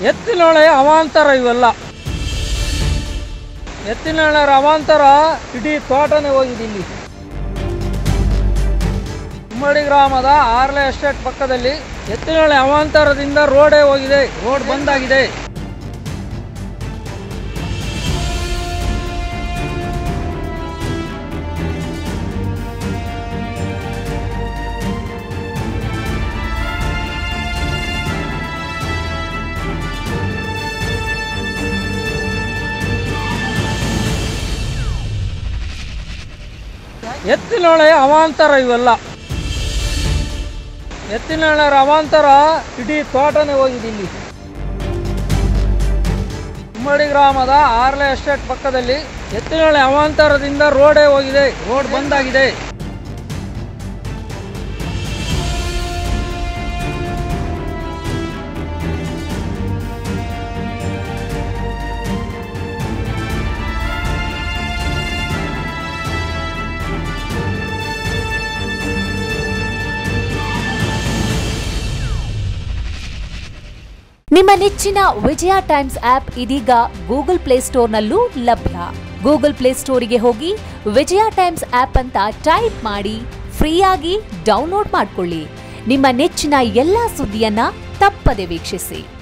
ಎತ್ತಿನೊಳೆ ಅವಾಂತರ ಇವೆಲ್ಲ ಎತ್ತಿನೊಳೆರ ಅವಾಂತರ ಇಡೀ ತೋಟನೇ ಹೋಗಿದೆ ಇಲ್ಲಿ ಕುಮ್ಮಡಿ ಗ್ರಾಮದ ಆರ್ಲೆ ಎಸ್ಟೇಟ್ ಪಕ್ಕದಲ್ಲಿ ಎತ್ತಿನೊಳೆ ಅವಾಂತರದಿಂದ ರೋಡೇ ಹೋಗಿದೆ ರೋಡ್ ಬಂದಾಗಿದೆ ಎತ್ತಿನೊಳೆ ಅವಾಂತರ ಇವೆಲ್ಲ ಎತ್ತಿನೊಳೆರ ಅವಾಂತರ ಇಡೀ ತೋಟನೇ ಹೋಗಿದೆ ಇಲ್ಲಿ ಕುಮ್ಮಡಿ ಗ್ರಾಮದ ಆರ್ಲೆ ಎಸ್ಟೇಟ್ ಪಕ್ಕದಲ್ಲಿ ಎತ್ತಿನೊಳೆ ಅವಾಂತರದಿಂದ ರೋಡೇ ಹೋಗಿದೆ ರೋಡ್ ಬಂದಾಗಿದೆ ನಿಮ್ಮ ನೆಚ್ಚಿನ ವಿಜಯ ಟೈಮ್ಸ್ ಆಪ್ ಇದೀಗ ಗೂಗಲ್ ಪ್ಲೇಸ್ಟೋರ್ನಲ್ಲೂ ಲಭ್ಯ ಗೂಗಲ್ ಪ್ಲೇಸ್ಟೋರಿಗೆ ಹೋಗಿ ವಿಜಯ ಟೈಮ್ಸ್ ಆಪ್ ಅಂತ ಟೈಪ್ ಮಾಡಿ ಫ್ರೀಯಾಗಿ ಡೌನ್ಲೋಡ್ ಮಾಡ್ಕೊಳ್ಳಿ ನಿಮ್ಮ ನೆಚ್ಚಿನ ಎಲ್ಲಾ ಸುದ್ದಿಯನ್ನ ತಪ್ಪದೆ ವೀಕ್ಷಿಸಿ